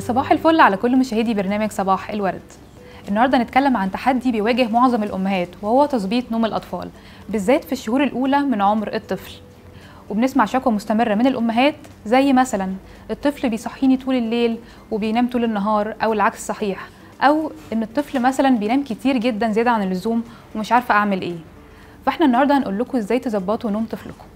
صباح الفل على كل مشاهدي برنامج صباح الورد النهارده هنتكلم عن تحدي بيواجه معظم الامهات وهو تظبيط نوم الاطفال بالذات في الشهور الاولى من عمر الطفل وبنسمع شكوى مستمره من الامهات زي مثلا الطفل بيصحيني طول الليل وبينام طول النهار او العكس صحيح او ان الطفل مثلا بينام كتير جدا زياده عن اللزوم ومش عارفه اعمل ايه فاحنا النهارده هنقول لكم ازاي تظبطوا نوم طفلكم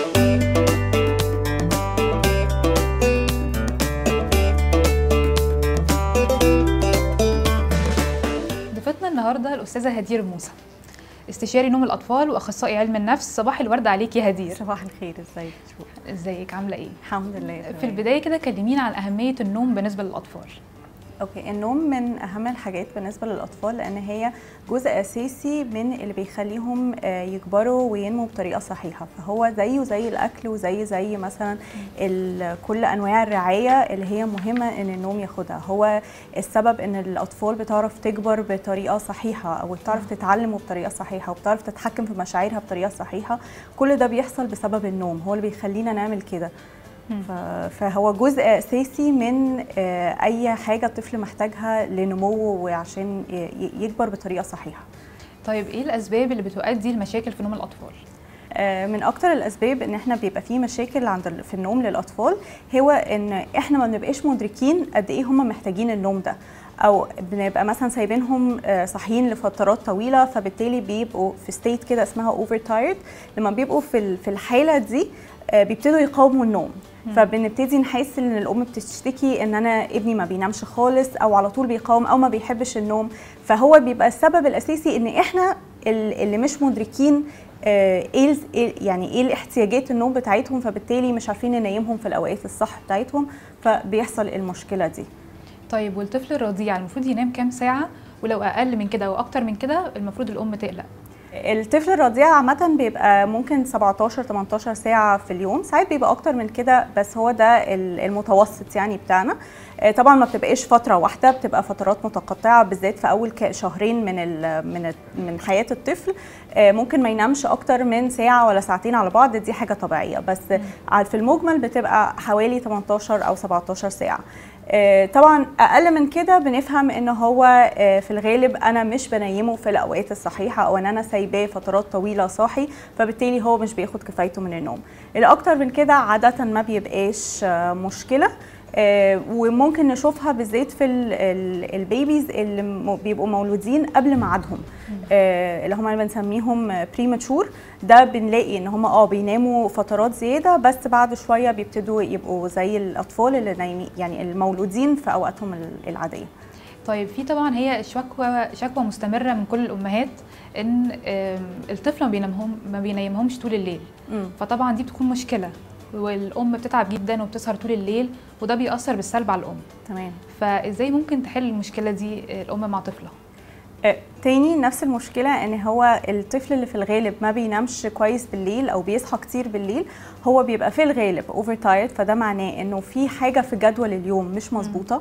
ضيفتنا النهارده الاستاذه هدير موسى استشاري نوم الاطفال واخصائي علم النفس صباح الورد عليك يا هدير صباح الخير ازيك شو ازيك عامله ايه الحمد لله في تمام. البدايه كده كلمينا عن اهميه النوم بالنسبه للاطفال اوكي النوم من اهم الحاجات بالنسبه للاطفال لان هي جزء اساسي من اللي بيخليهم آه، يكبروا وينموا بطريقه صحيحه فهو زيه زي الاكل وزي زي مثلا ال- كل انواع الرعايه اللي هي مهمه ان النوم ياخدها هو السبب ان الاطفال بتعرف تكبر بطريقه صحيحه او بتعرف تتعلم بطريقه صحيحه وبتعرف تتحكم في مشاعرها بطريقه صحيحه كل ده بيحصل بسبب النوم هو اللي بيخلينا نعمل كده ف- فهو جزء اساسي من آه، اي حاجه الطفل محتاجها لنموه وعشان ي- ي- يكبر بطريقه صحيحه طيب ايه الاسباب اللي بتؤدي لمشاكل في نوم الاطفال آه، من اكتر الاسباب ان احنا بيبقى في مشاكل عند ال- في النوم للاطفال هو ان احنا ما بنبقاش مدركين قد ايه هم محتاجين النوم ده او بنبقى مثلا سايبينهم آه، صاحيين لفترات طويله فبالتالي بيبقوا في ستيت كده اسمها اوفر تايرد لما بيبقوا في ال- في الحاله دي آه، بيبتدوا يقاوموا النوم فبنبتدي نحس ان الام بتشتكي ان انا ابني ما بينامش خالص او على طول بيقاوم او ما بيحبش النوم فهو بيبقى السبب الاساسي ان احنا ال- اللي مش مدركين آه، ايه ال- إيه- يعني ايه الاحتياجات النوم بتاعتهم فبالتالي مش عارفين ننيمهم في الاوقات الصح بتاعتهم فبيحصل المشكله دي طيب والطفل الرضيع المفروض ينام كام ساعه ولو اقل من كده او اكتر من كده المفروض الام تقلق الطفل الرضيع عامة بيبقى ممكن 17 18 ساعة في اليوم، ساعات بيبقى أكتر من كده بس هو ده ال- المتوسط يعني بتاعنا. آه، طبعا ما بتبقاش فترة واحدة بتبقى فترات متقطعة بالذات في أول ك- شهرين من ال من ال- من حياة الطفل آه، ممكن ما ينامش أكتر من ساعة ولا ساعتين على بعض دي حاجة طبيعية بس ع- في المجمل بتبقى حوالي 18 أو 17 ساعة. آه، طبعا اقل من كده بنفهم ان هو آه، في الغالب انا مش بنيمه في الاوقات الصحيحه او ان انا سايباه فترات طويله صاحي فبالتالي هو مش بياخد كفايته من النوم الاكتر من كده عاده ما بيبقاش آه، مشكله آه، وممكن نشوفها بالذات في ال- ال- البيبيز اللي م- بيبقوا مولودين قبل ميعادهم آه، اللي هم اللي بنسميهم بريماتشور ده بنلاقي ان هم اه بيناموا فترات زياده بس بعد شويه بيبتدوا يبقوا زي الاطفال اللي نايمين يعني المولودين في اوقاتهم ال- العاديه طيب في طبعا هي شكوى شكوى مستمره من كل الامهات ان آم، الطفل ما بينامهم ما بينيمهمش طول الليل مم. فطبعا دي بتكون مشكله والام بتتعب جدا وبتسهر طول الليل وده بيأثر بالسلب على الام تمام فازاي ممكن تحل المشكله دي آه، الام مع طفلها آه، تاني نفس المشكلة ان هو الطفل اللي في الغالب ما بينامش كويس بالليل او بيصحى كتير بالليل هو بيبقى في الغالب اوفر تايرد فده معناه انه في حاجة في جدول اليوم مش مظبوطة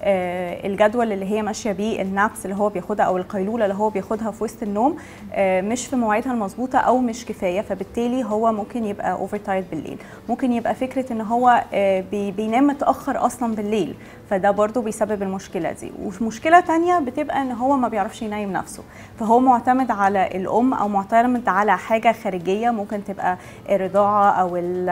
آه الجدول اللي هي ماشية بيه النابس اللي هو بياخدها او القيلولة اللي هو بياخدها في وسط النوم آه مش في مواعيدها المظبوطة او مش كفاية فبالتالي هو ممكن يبقى اوفر تايرد بالليل ممكن يبقى فكرة ان هو آه بي- بينام متأخر اصلا بالليل فده برضو بيسبب المشكلة دي ومشكلة تانية بتبقى ان هو ما بيعرفش ينيم نفسه فهو معتمد على الام او معتمد على حاجة خارجية ممكن تبقى الرضاعة او ال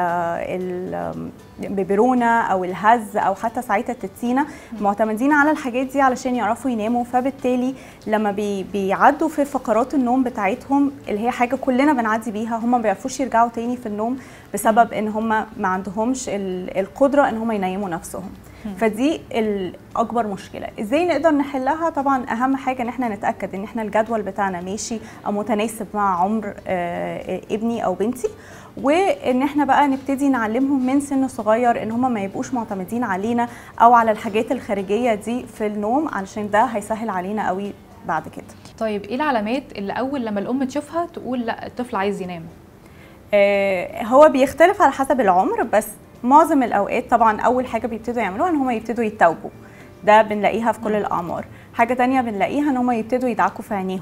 ال ببرونة او الهز او حتى ساعتها التتسينة معتمدين على الحاجات دي علشان يعرفوا يناموا فبالتالي لما بي بيعدوا في فقرات النوم بتاعتهم اللي هي حاجة كلنا بنعدي بيها هم ما بيعرفوش يرجعوا تاني في النوم بسبب ان هم ما عندهمش ال- القدرة ان هم ينيموا نفسهم فدي الاكبر مشكله ازاي نقدر نحلها طبعا اهم حاجه ان احنا نتاكد ان احنا الجدول بتاعنا ماشي او متناسب مع عمر آه، ابني او بنتي وان احنا بقى نبتدي نعلمهم من سن صغير ان هم ما يبقوش معتمدين علينا او على الحاجات الخارجيه دي في النوم علشان ده هيسهل علينا قوي بعد كده طيب ايه العلامات اللي اول لما الام تشوفها تقول لا الطفل عايز ينام آه، هو بيختلف على حسب العمر بس معظم الاوقات طبعا اول حاجه بيبتدوا يعملوها ان هم يبتدوا يتوبوا ده بنلاقيها في كل الاعمار حاجه تانية بنلاقيها ان هم يبتدوا يدعكوا في عينيهم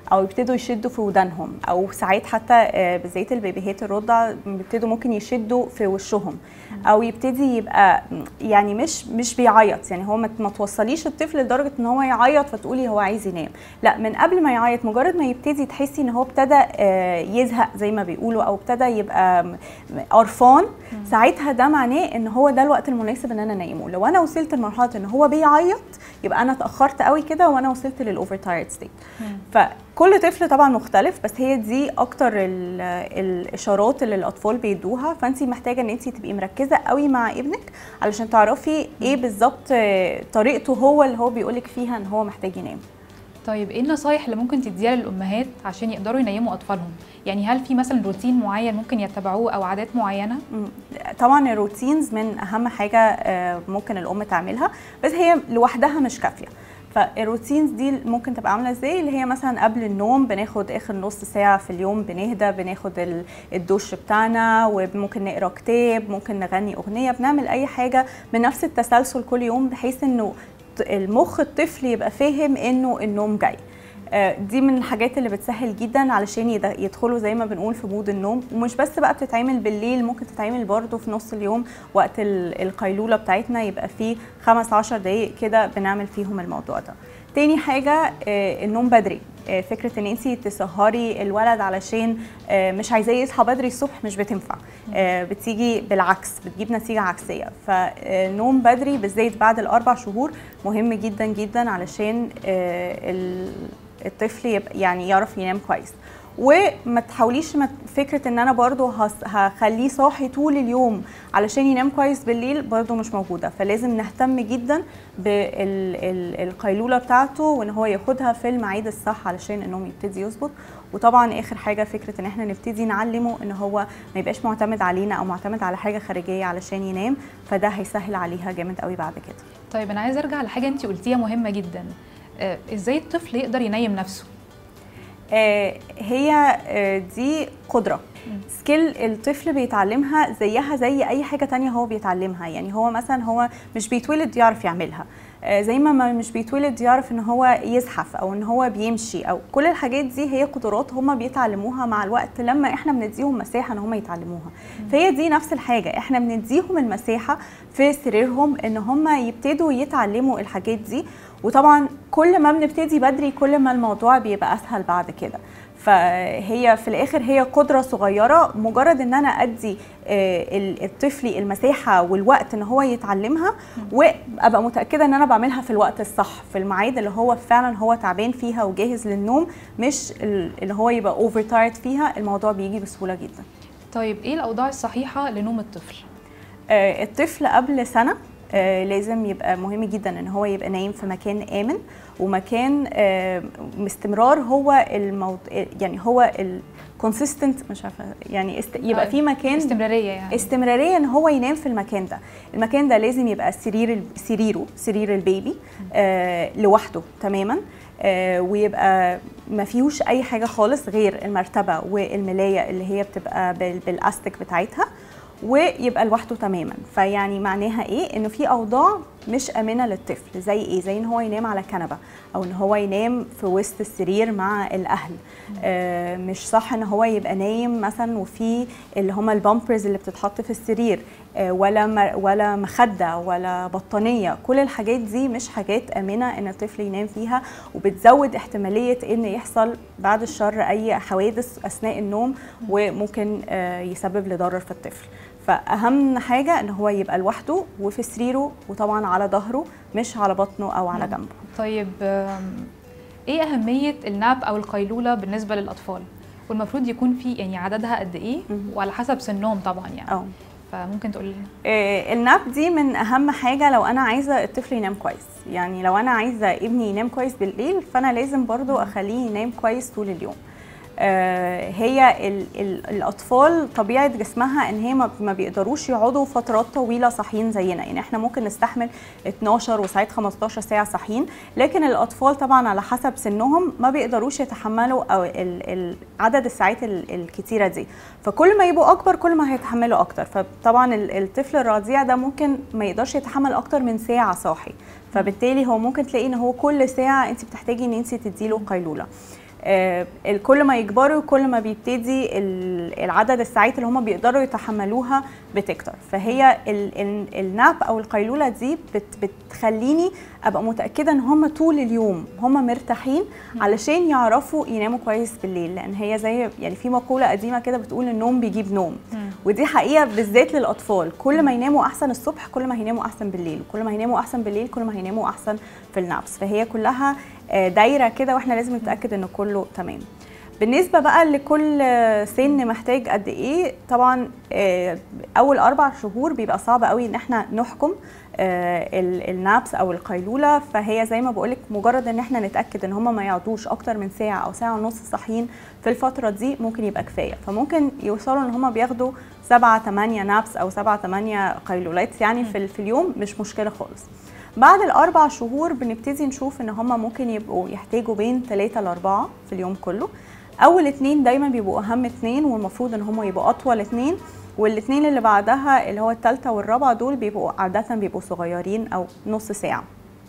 او يبتدوا يشدوا في ودانهم او ساعات حتى آه، بالذات البيبيهات الرضع بيبتدوا ممكن يشدوا في وشهم او يبتدي يبقى يعني مش مش بيعيط يعني هو ما ما توصليش الطفل لدرجه ان هو يعيط فتقولي هو عايز ينام لا من قبل ما يعيط مجرد ما يبتدي تحسي ان هو ابتدى آه، يزهق زي ما بيقولوا او ابتدى يبقى م- م- قرفان ساعتها ده معناه ان هو ده الوقت المناسب ان انا انيمه لو انا وصلت لمرحله ان هو بيعيط يبقى انا اتاخرت قوي كده وانا وصلت للاوفر تايرد ستيت فكل طفل طبعا مختلف بس هي دي اكتر ال- الاشارات اللي الاطفال بيدوها فانت محتاجه ان انت تبقي مركزه قوي مع ابنك علشان تعرفي ايه بالظبط آه، طريقته هو اللي هو بيقولك فيها ان هو محتاج ينام طيب ايه النصايح اللي ممكن تديها للامهات عشان يقدروا ينيموا اطفالهم يعني هل في مثلا روتين معين ممكن يتبعوه او عادات معينه مم. طبعا الروتينز من اهم حاجه آه، ممكن الام تعملها بس هي لوحدها مش كافيه فالروتينز دي ممكن تبقى عامله ازاي اللي هي مثلا قبل النوم بناخد اخر نص ساعه في اليوم بنهدى بناخد ال- الدش بتاعنا وممكن نقرا كتاب ممكن نغني اغنيه بنعمل اي حاجه بنفس التسلسل كل يوم بحيث انه ت- المخ الطفل يبقى فاهم انه النوم جاي آه، دي من الحاجات اللي بتسهل جدا علشان يد- يدخلوا زي ما بنقول في مود النوم ومش بس بقى بتتعمل بالليل ممكن تتعمل برضو في نص اليوم وقت ال- القيلولة بتاعتنا يبقى فيه خمس عشر دقايق كده بنعمل فيهم الموضوع ده تاني حاجة آه، النوم بدري آه، فكرة ان انت تسهري الولد علشان آه، مش عايزاه يصحى بدري الصبح مش بتنفع آه، بتيجي بالعكس بتجيب نتيجة عكسية فالنوم بدري بالذات بعد الأربع شهور مهم جدا جدا علشان آه، ال- الطفل يبقى يعني يعرف ينام كويس وما تحاوليش ما فكره ان انا برضو هس- هخليه صاحي طول اليوم علشان ينام كويس بالليل برضو مش موجوده فلازم نهتم جدا بالقيلوله بتاعته وان هو ياخدها في الميعاد الصح علشان النوم يبتدي يظبط وطبعا اخر حاجه فكره ان احنا نبتدي نعلمه ان هو ما يبقاش معتمد علينا او معتمد على حاجه خارجيه علشان ينام فده هيسهل عليها جامد قوي بعد كده طيب انا عايزه ارجع لحاجه انت قلتيها مهمه جدا آه، ازاي الطفل يقدر ينيم نفسه آه، هي آه، دي قدرة سكيل الطفل بيتعلمها زيها زي اي حاجة تانية هو بيتعلمها يعني هو مثلا هو مش بيتولد يعرف يعملها آه، زي ما ما مش بيتولد يعرف ان هو يزحف او ان هو بيمشي او كل الحاجات دي هي قدرات هما بيتعلموها مع الوقت لما احنا بنديهم مساحة ان هما يتعلموها فهي دي نفس الحاجة احنا بنديهم المساحة في سريرهم ان هما يبتدوا يتعلموا الحاجات دي وطبعا كل ما بنبتدي بدري كل ما الموضوع بيبقى اسهل بعد كده فهي في الاخر هي قدره صغيره مجرد ان انا ادي آه، ال- الطفل المساحه والوقت ان هو يتعلمها وابقى متاكده ان انا بعملها في الوقت الصح في الميعاد اللي هو فعلا هو تعبان فيها وجاهز للنوم مش ال- اللي هو يبقى اوفر تايرد فيها الموضوع بيجي بسهوله جدا طيب ايه الاوضاع الصحيحه لنوم الطفل آه، الطفل قبل سنة آه، لازم يبقى مهم جدا ان هو يبقى نايم في مكان امن ومكان آه، باستمرار هو الموض... يعني هو الكونسيستنت مش عارفه يعني است... يبقى طيب. في مكان استمراريه يعني استمراريه ان هو ينام في المكان ده المكان ده لازم يبقى سرير ال- سريره سرير البيبي آه لوحده تماما آه ويبقى ما فيهوش اي حاجه خالص غير المرتبه والملايه اللي هي بتبقى بال- بالاستك بتاعتها ويبقى لوحده تماما فيعني معناها ايه انه في اوضاع مش امنه للطفل زي ايه زي ان هو ينام على كنبه او ان هو ينام في وسط السرير مع الاهل آه مش صح ان هو يبقى نايم مثلا وفي اللي هما البامبرز اللي بتتحط في السرير آه ولا م- ولا مخده ولا بطانيه كل الحاجات دي مش حاجات امنه ان الطفل ينام فيها وبتزود احتماليه ان يحصل بعد الشر اي حوادث اثناء النوم وممكن آه يسبب لضرر في الطفل فاهم حاجه ان هو يبقى لوحده وفي سريره وطبعا على ظهره مش على بطنه او على جنبه طيب آم، ايه اهميه الناب او القيلوله بالنسبه للاطفال والمفروض يكون في يعني عددها قد ايه مهم. وعلى حسب سنهم طبعا يعني اه فممكن تقولي لنا آه، الناب دي من اهم حاجه لو انا عايزه الطفل ينام كويس يعني لو انا عايزه ابني ينام كويس بالليل فانا لازم برضو اخليه ينام كويس طول اليوم آه، هي ال ال الاطفال طبيعه جسمها ان هي ما ما بيقدروش يقعدوا فترات طويله صاحيين زينا يعني احنا ممكن نستحمل 12 وساعات 15 ساعه صاحيين لكن الاطفال طبعا على حسب سنهم ما بيقدروش يتحملوا او ال ال عدد الساعات ال الكتيره دي فكل ما يبقوا اكبر كل ما هيتحملوا اكتر فطبعا ال- الطفل الرضيع ده ممكن ما يقدرش يتحمل اكتر من ساعه صاحي فبالتالي هو ممكن تلاقي ان هو كل ساعه انت بتحتاجي ان انت تديله قيلوله آه، ال- كل ما يكبروا كل ما بيبتدي ال- العدد الساعات اللي هم بيقدروا يتحملوها بتكتر فهي ال- ال- الناب او القيلوله دي بت- بتخليني ابقى متاكده ان هم طول اليوم هم مرتاحين علشان يعرفوا يناموا كويس بالليل لان هي زي يعني في مقوله قديمه كده بتقول النوم بيجيب نوم ودي حقيقه بالذات للاطفال كل ما يناموا احسن الصبح كل ما هيناموا احسن بالليل كل ما هيناموا احسن بالليل كل ما هيناموا احسن في النابس فهي كلها آه، دايره كده واحنا لازم نتاكد ان كله تمام بالنسبه بقى لكل آه، سن محتاج قد ايه طبعا آه، اول اربع شهور بيبقى صعب قوي ان احنا نحكم آه، ال- النابس او القيلوله فهي زي ما بقولك مجرد ان احنا نتاكد ان هم ما يقعدوش اكتر من ساعه او ساعه ونص صاحيين في الفتره دي ممكن يبقى كفايه فممكن يوصلوا ان هم بياخدوا سبعة تمانية نابس او سبعة تمانية قيلولات يعني في, ال- في اليوم مش مشكله خالص بعد الاربع شهور بنبتدي نشوف ان هم ممكن يبقوا يحتاجوا بين 3 ل 4 في اليوم كله اول اتنين دايما بيبقوا اهم اتنين والمفروض ان هم يبقوا اطول اتنين والاتنين اللي بعدها اللي هو التالتة والرابعة دول بيبقوا عادة بيبقوا صغيرين او نص ساعة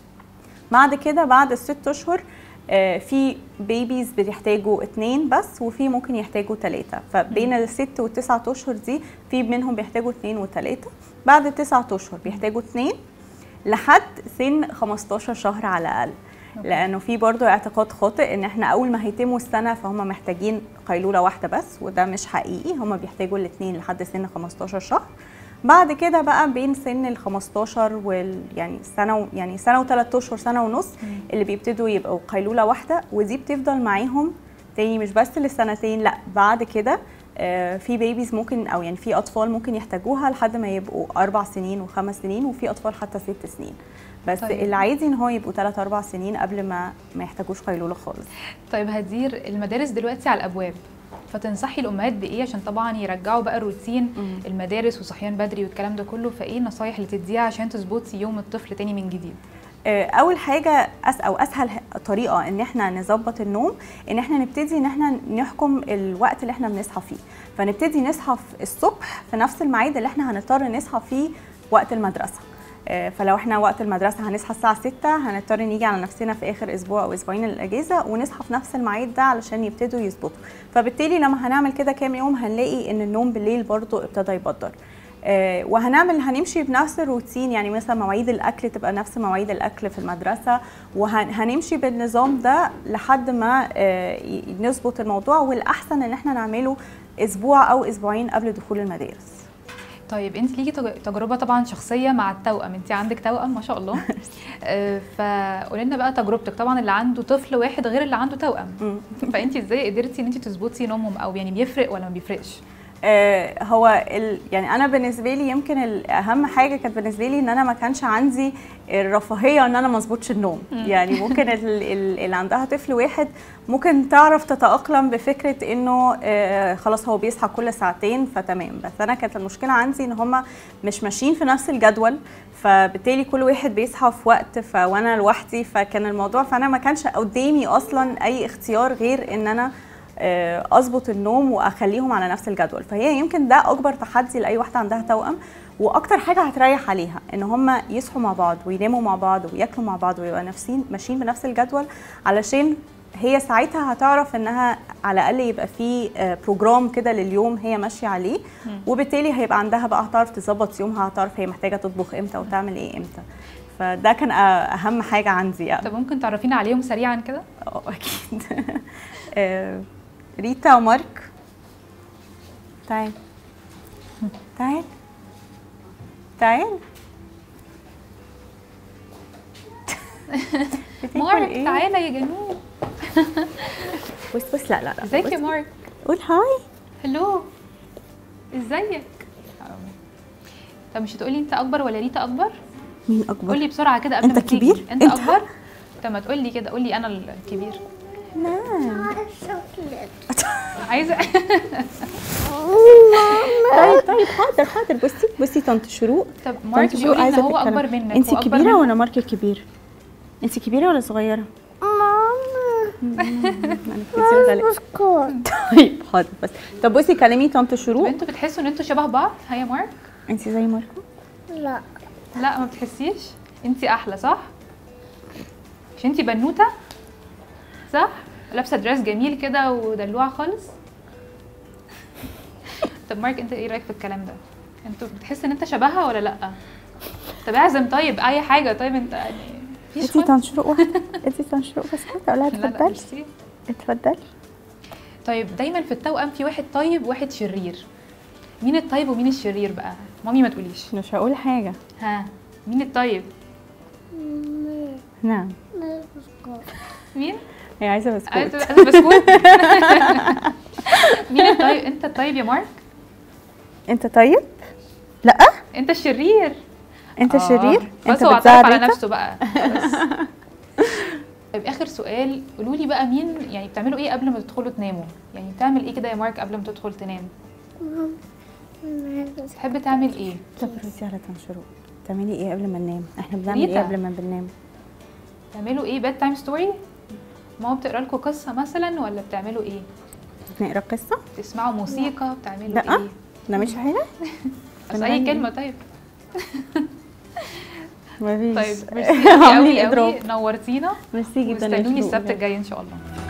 بعد كده بعد الست اشهر آه، في بيبيز بيحتاجوا اتنين بس وفي ممكن يحتاجوا تلاتة فبين الست والتسعة اشهر دي في منهم بيحتاجوا اتنين وتلاتة بعد التسعة اشهر بيحتاجوا اتنين لحد سن 15 شهر على الاقل لانه في برضو اعتقاد خاطئ ان احنا اول ما هيتموا السنه فهم محتاجين قيلوله واحده بس وده مش حقيقي هم بيحتاجوا الاثنين لحد سن 15 شهر بعد كده بقى بين سن ال 15 وال يعني سنه و... يعني سنه وثلاث اشهر سنه ونص اللي بيبتدوا يبقوا قيلوله واحده ودي بتفضل معاهم تاني مش بس للسنتين لا بعد كده آه، في بيبيز ممكن او يعني في اطفال ممكن يحتاجوها لحد ما يبقوا اربع سنين وخمس سنين وفي اطفال حتى ست سنين بس طيب. طيب. العادي ان هو يبقوا 3 4 سنين قبل ما ما يحتاجوش قيلوله خالص طيب هدير المدارس دلوقتي على الابواب فتنصحي الامهات بايه عشان طبعا يرجعوا بقى روتين مم. المدارس وصحيان بدري والكلام ده كله فايه النصايح اللي تديها عشان تظبطي يوم الطفل تاني من جديد آه، اول حاجه أس او اسهل ه- طريقه ان احنا نظبط النوم ان احنا نبتدي ان احنا نحكم الوقت اللي احنا بنصحى فيه فنبتدي نصحى في الصبح في نفس الميعاد اللي احنا هنضطر نصحى فيه وقت المدرسه آه، فلو احنا وقت المدرسه هنصحى الساعه 6 هنضطر نيجي على نفسنا في اخر اسبوع او اسبوعين الاجازه ونصحى في نفس الميعاد ده علشان يبتدوا يظبطوا فبالتالي لما هنعمل كده كام يوم هنلاقي ان النوم بالليل برضو ابتدى يبدر آه، وهنعمل هنمشي بنفس الروتين يعني مثلا مواعيد الاكل تبقى نفس مواعيد الاكل في المدرسه وهنمشي بالنظام ده لحد ما آه، ي- نظبط الموضوع والاحسن ان احنا نعمله اسبوع او اسبوعين قبل دخول المدارس طيب انت ليكي تج- تجربه طبعا شخصيه مع التوأم انت عندك توأم ما شاء الله آه، فقولي لنا بقى تجربتك طبعا اللي عنده طفل واحد غير اللي عنده توأم مم. فانت ازاي قدرتي ان انت تظبطي نومهم او يعني بيفرق ولا ما بيفرقش آه، هو ال... يعني انا بالنسبه لي يمكن الاهم حاجه كانت بالنسبه لي ان انا ما كانش عندي الرفاهيه ان انا ما اظبطش النوم يعني ممكن ال... ال... اللي عندها طفل واحد ممكن تعرف تتاقلم بفكره انه آه، خلاص هو بيصحى كل ساعتين فتمام بس انا كانت المشكله عندي ان هم مش ماشيين في نفس الجدول فبالتالي كل واحد بيصحى في وقت ف... وانا لوحدي فكان الموضوع فانا ما كانش قدامي اصلا اي اختيار غير ان انا آه، اظبط النوم واخليهم على نفس الجدول فهي يمكن ده اكبر تحدي لاي واحده عندها توأم واكتر حاجه هتريح عليها ان هم يصحوا مع بعض ويناموا مع بعض وياكلوا مع بعض ويبقى نفسين ماشيين بنفس الجدول علشان هي ساعتها هتعرف انها على الاقل يبقى في آه، بروجرام كده لليوم هي ماشيه عليه وبالتالي هيبقى عندها بقى هتعرف تظبط يومها هتعرف هي محتاجه تطبخ امتى وتعمل ايه امتى فده كان آه، اهم حاجه عندي يعني طب ممكن تعرفينا عليهم سريعا كده اه اكيد آه، ريتا ومارك تعال تعال تعال بتاكل مارك إيه؟ تعالى يا جنون بص بص لا لا لا ازيك يا بص. مارك قول هاي هلو ازيك طب مش هتقولي انت اكبر ولا ريتا اكبر مين اكبر قولي بسرعه كده قبل أنت ما تيجي. كبير؟ انت, أنت؟ اكبر طب ما تقولي كده قولي انا الكبير لا عايزه طيب طيب حاضر حاضر بصي بصي طنط شروق طب مارك طنط شروق بيقول ان عايزة هو تتكلم. اكبر منك انت وأكبر كبيره منك. ولا مارك الكبير انت كبيره ولا صغيره ماما انا كنت غالبا اسكت طيب حاضر بس طب بصي كلمي طنط طب شروق انتوا بتحسوا ان انتوا شبه بعض ها يا مارك انت زي ماركو لا لا ما بتحسيش انت احلى صح مش انت بنوته صح لابسه دراس جميل كده ودلوعه خالص طب مارك انت ايه رايك في الكلام ده انتوا بتحس ان انت شبهها ولا لا طب اعزم طيب اي حاجه طيب انت يعني مفيش ادي خالص؟ تنشرق واحده ادي تنشرق بسكوت اقول لها لا لا اتفضلي ميرسي. اتفضلي طيب دايما في التوأم في واحد طيب وواحد شرير مين الطيب ومين الشرير بقى مامي ما تقوليش مش هقول حاجه ها مين الطيب نعم مين هي عايزه عايز بسكوت عايز بسكوت مين الطيب انت الطيب يا مارك انت طيب لا انت الشرير انت آه، شرير بس انت هو اعترف بتزعل على ريتا؟ نفسه بقى بس. طيب اخر سؤال قولوا لي بقى مين يعني بتعملوا ايه قبل ما تدخلوا تناموا يعني بتعمل ايه كده يا مارك قبل ما تدخل تنام تحب تعمل ايه طب ردي على تنشرق بتعملي ايه قبل ما ننام احنا بنعمل ريتا. ايه قبل ما بننام تعملوا ايه بيد تايم ستوري ماما بتقرا لكم قصه مثلا ولا بتعملوا ايه نقرا قصه تسمعوا موسيقى بتعملوا لا. ايه ما نعملش حاجه بس بنعمل اي إيه؟ كلمه طيب مفيش طيب ميرسي قوي عاملين قوي اضراب نورتينا ميرسي جدا يا واستنوني شروق السبت بجد. الجاي ان شاء الله